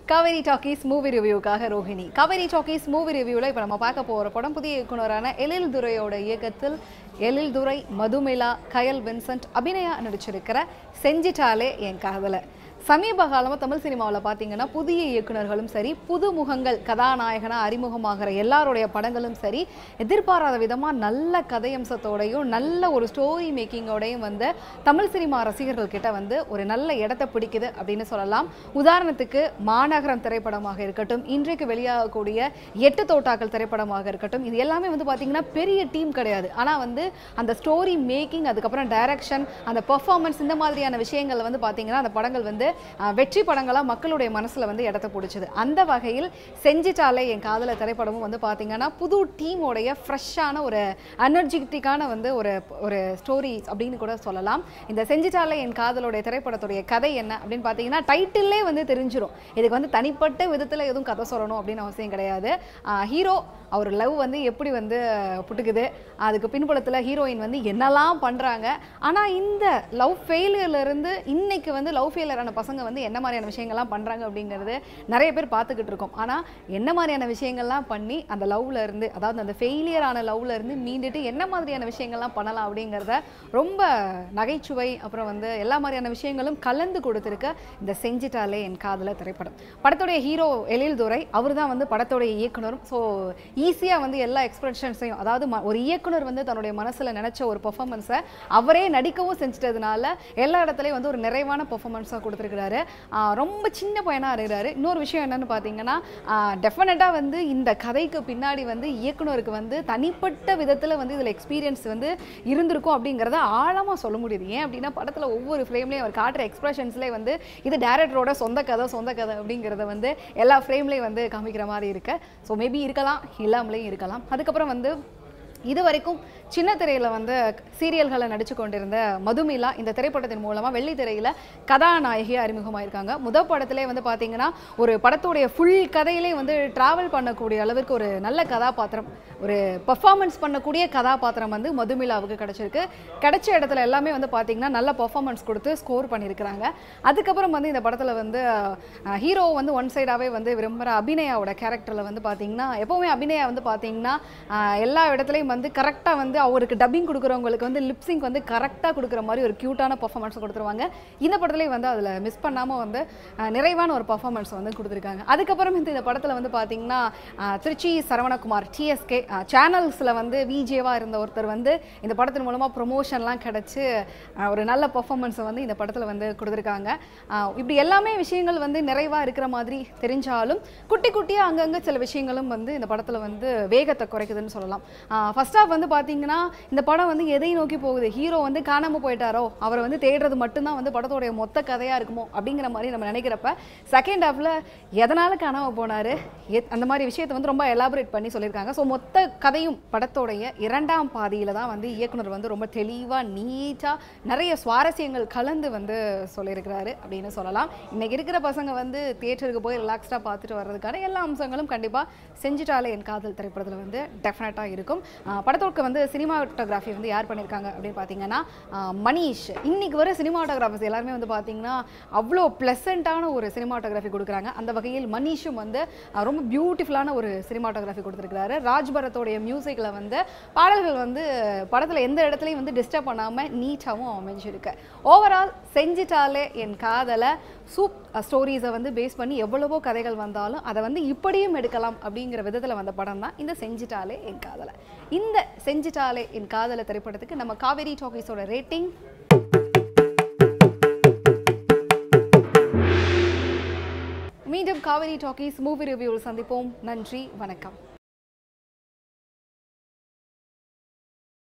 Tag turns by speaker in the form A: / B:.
A: Kaveri talkies movie ரிவ்யூக்காக Rohini Kaveri talkies movie ரிவ்யூவில் இப்போ நம்ம பார்க்க போகிற படம் புதிய இயக்குனரான எழில் துரையோட இயக்கத்தில் எழில் துரை மதுமிலா கயல் வின்சென்ட் அபிநயா நடிச்சிருக்கிற செஞ்சிட்டாலே என் காதலை சமீப காலமாக தமிழ் சினிமாவில் பார்த்தீங்கன்னா புதிய இயக்குனர்களும் சரி புது முகங்கள் கதாநாயகனாக அறிமுகமாகிற எல்லாருடைய படங்களும் சரி எதிர்பாராத விதமாக நல்ல கதையம்சத்தோடையும் நல்ல ஒரு ஸ்டோரி மேக்கிங்கோடையும் வந்து தமிழ் சினிமா ரசிகர்கள் கிட்ட வந்து ஒரு நல்ல இடத்த பிடிக்குது அப்படின்னு சொல்லலாம் உதாரணத்துக்கு மாநகரம் திரைப்படமாக இருக்கட்டும் இன்றைக்கு வெளியாகக்கூடிய எட்டு தோட்டாக்கள் திரைப்படமாக இருக்கட்டும் இது எல்லாமே வந்து பார்த்தீங்கன்னா பெரிய டீம் கிடையாது ஆனால் வந்து அந்த ஸ்டோரி மேக்கிங் அதுக்கப்புறம் டைரக்ஷன் அந்த பெர்ஃபார்மன்ஸ் இந்த மாதிரியான விஷயங்கள் வந்து பார்த்தீங்கன்னா அந்த படங்கள் வந்து அஹ், வெற்றி படங்களாக மக்களுடைய மனசில் வந்து இடத்த பிடிச்சது அந்த வகையில் செஞ்சிட்டாலே என் காதல திரைப்படமும் வந்து பார்த்தீங்கன்னா புது டீமோடைய ஃப்ரெஷ்ஷான ஒரு எனர்ஜெட்டிக்கான வந்து ஒரு ஒரு ஸ்டோரி அப்படின்னு கூட சொல்லலாம் இந்த செஞ்சிட்டாலே என் காதலுடைய திரைப்படத்துடைய கதை என்ன அப்படின்னு பார்த்தீங்கன்னா டைட்டிலே வந்து தெரிஞ்சிரும் இதுக்கு வந்து தனிப்பட்ட விதத்தில் எதுவும் கதை சொல்லணும் அப்படின்னு அவசியம் கிடையாது ஹீரோ அவர் லவ் வந்து எப்படி வந்து புட்டுக்குது அதுக்கு பின்புலத்தில் ஹீரோயின் வந்து என்னெல்லாம் பண்ணுறாங்க ஆனால் இந்த லவ் ஃபெயிலியர்லேருந்து இன்னைக்கு வந்து லவ் ஃபெயிலியரான பசங்க வந்து என்ன மாதிரியான விஷயங்கள்லாம் பண்ணுறாங்க அப்படிங்கிறது நிறைய பேர் பார்த்துக்கிட்டு இருக்கோம் ஆனால் என்ன மாதிரியான விஷயங்கள்லாம் பண்ணி அந்த லவ்ல இருந்து அதாவது அந்த ஃபெயிலியரான லவ்ல இருந்து மீண்டுட்டு என்ன மாதிரியான விஷயங்கள்லாம் பண்ணலாம் அப்படிங்கிறத ரொம்ப நகைச்சுவை அப்புறம் வந்து எல்லா மாதிரியான விஷயங்களும் கலந்து கொடுத்துருக்க இந்த செஞ்சிட்டாலே என் காதல திரைப்படம் படத்துடைய ஹீரோ எழில் துரை அவர் தான் வந்து படத்துடைய இயக்குனரும் ஸோ ஈஸியாக வந்து எல்லா எக்ஸ்பிரஷன்ஸையும் அதாவது ம- ஒரு இயக்குனர் வந்து தன்னுடைய மனசில் நினச்ச ஒரு பெர்ஃபார்மன்ஸை அவரே நடிக்கவும் செஞ்சிட்டதுனால எல்லா இடத்துலையும் வந்து ஒரு நிறைவான பெர்ஃபார்மன்ஸாக கொடுத்துருக்கிறாரு ஆஹ் ரொம்ப சின்ன பையனாக இருக்கிறாரு இன்னொரு விஷயம் என்னன்னு பார்த்தீங்கன்னா டெஃபினட்டாக வந்து இந்த கதைக்கு பின்னாடி வந்து இயக்குனருக்கு வந்து தனிப்பட்ட விதத்தில் வந்து இதில் எக்ஸ்பீரியன்ஸ் வந்து இருந்திருக்கும் அப்படிங்கிறத ஆழமாக சொல்ல முடியுது ஏன் அப்படின்னா படத்தில் ஒவ்வொரு ஃப்ரேம்லேயும் அவர் காட்டுற எக்ஸ்பிரஷன்ஸ்லேயே வந்து இது டேரக்டரோட சொந்த கதை சொந்த கதை அப்படிங்கிறத வந்து எல்லா ஃப்ரேம்லேயும் வந்து காமிக்கிற மாதிரி இருக்கு ஸோ மேபி இருக்கலாம் இல்லாமலேயும் இருக்கலாம் அதுக்கப்புறம் வந்து இது வரைக்கும் சின்ன திரையில் வந்து சீரியல்களை நடிச்சு கொண்டிருந்த மதுமிலா இந்த திரைப்படத்தின் மூலமாக வெள்ளி திரையில் கதாநாயகியாக அறிமுகமாயிருக்காங்க முத படத்திலே வந்து பார்த்தீங்கன்னா ஒரு படத்துடைய ஃபுல் கதையிலே வந்து ட்ராவல் பண்ணக்கூடிய அளவிற்கு ஒரு நல்ல கதாபாத்திரம் ஒரு பெர்ஃபார்மன்ஸ் பண்ணக்கூடிய கதாபாத்திரம் வந்து மதுமிலாவுக்கு கிடைச்சிருக்கு கிடைச்ச இடத்துல எல்லாமே வந்து பார்த்தீங்கன்னா நல்ல பெர்ஃபார்மன்ஸ் கொடுத்து ஸ்கோர் பண்ணியிருக்கிறாங்க அதுக்கப்புறம் வந்து இந்த படத்தில் வந்து ஹீரோ வந்து ஒன் சைடாகவே வந்து விரும்புகிற அபிநயாவோட கேரக்டரில் வந்து பார்த்தீங்கன்னா எப்போவுமே அபிநயா வந்து பார்த்தீங்கன்னா ஆஹ் எல்லா இடத்துலையும் வந்து கரெக்டாக வந்து அவருக்கு டப்பிங் கொடுக்குறவங்களுக்கு வந்து லிப்ஸிங் வந்து கரெக்டாக கொடுக்குற மாதிரி ஒரு க்யூட்டான பர்ஃபார்மன்ஸ் கொடுத்துருவாங்க இந்த படத்துலேயும் வந்து அதில் மிஸ் பண்ணாமல் வந்து ஆஹ் நிறைவான ஒரு பர்ஃபார்மன்ஸ் வந்து கொடுத்துருக்காங்க அதுக்கப்புறம் வந்து இந்த படத்தில் வந்து பார்த்தீங்கன்னா ஆஹ் திருச்சி சரவணகுமார் டிஎஸ்கே சேனல்ஸில் வந்து விஜேவாக இருந்த ஒருத்தர் வந்து இந்த படத்தின் மூலமாக ப்ரொமோஷன்லாம் கிடச்சி ஒரு நல்ல பர்ஃபார்மன்ஸை வந்து இந்த படத்தில் வந்து கொடுத்துருக்காங்க ஆஹ் இப்படி எல்லாமே விஷயங்கள் வந்து நிறைவாக இருக்கிற மாதிரி தெரிஞ்சாலும் குட்டி குட்டியாக அங்கங்கே சில விஷயங்களும் வந்து இந்த படத்தில் வந்து வேகத்தை குறைக்குதுன்னு சொல்லலாம் ஃபர்ஸ்ட் ஆஃப் வந்து பார்த்தீங்கன்னா இந்த படம் வந்து எதை நோக்கி போகுது ஹீரோ வந்து காணாமல் போயிட்டாரோ அவரை வந்து தேடுறது மட்டும்தான் வந்து படத்தோடைய மொத்த கதையாக இருக்குமோ அப்படிங்கிற மாதிரி நம்ம நினைக்கிறப்ப செகண்ட் ஹாஃபில் எதனால் காணாமல் போனார் அந்த மாதிரி விஷயத்தை வந்து ரொம்ப எலாபரேட் பண்ணி சொல்லியிருக்காங்க ஸோ மொத்த கதையும் படத்தோடைய இரண்டாம் பாதியில் தான் வந்து இயக்குனர் வந்து ரொம்ப தெளிவாக நீட்டாக நிறைய சுவாரஸ்யங்கள் கலந்து வந்து சொல்லியிருக்கிறாரு அப்படின்னு சொல்லலாம் இன்னைக்கு இருக்கிற பசங்க வந்து தியேட்டருக்கு போய் ரிலாக்ஸ்டாக பார்த்துட்டு வர்றதுக்கான எல்லா அம்சங்களும் கண்டிப்பாக செஞ்சுட்டாலே என் காதல் திரைப்படத்தில் வந்து டெஃபினட்டாக இருக்கும் ஆஹ் படத்தோருக்கு வந்து சினிமாட்டோகிராஃபி வந்து யார் பண்ணியிருக்காங்க அப்படின்னு பார்த்தீங்கன்னா ஆஹ் மணீஷ் இன்னைக்கு வர சினிமாட்டோகிராஃபர்ஸ் எல்லாருமே வந்து பார்த்தீங்கன்னா அவ்வளோ ப்ளசண்ட்டான ஒரு சினிமாட்டோகிராஃபி கொடுக்குறாங்க அந்த வகையில் மணீஷும் வந்து ஆஹ் ரொம்ப பியூட்டிஃபுல்லான ஒரு சினிமாட்டோகிராஃபி கொடுத்துருக்காரு ராஜ்பரத்தோடைய மியூசிக்கில் வந்து பாடல்கள் வந்து படத்தில் எந்த இடத்துலையும் வந்து டிஸ்டர்ப் பண்ணாமல் நீட்டாகவும் அமைஞ்சிருக்கு ஓவரால் செஞ்சிட்டாலே என் காதலை சூப் ஸ்டோரிஸை வந்து பேஸ் பண்ணி எவ்வளவோ கதைகள் வந்தாலும் அதை வந்து இப்படியும் எடுக்கலாம் அப்படிங்கிற விதத்தில் வந்த படம் தான் இந்த செஞ்சிட்டாலே என் காதலை இந்த செஞ்சிட்டாலே என் காதலை திரைப்படத்துக்கு நம்ம காவேரி டாக்கீஸோட ரேட்டிங் மீண்டும் காவேரி டாக்கீஸ் மூவி ரிவ்யூவில் சந்திப்போம் நன்றி வணக்கம்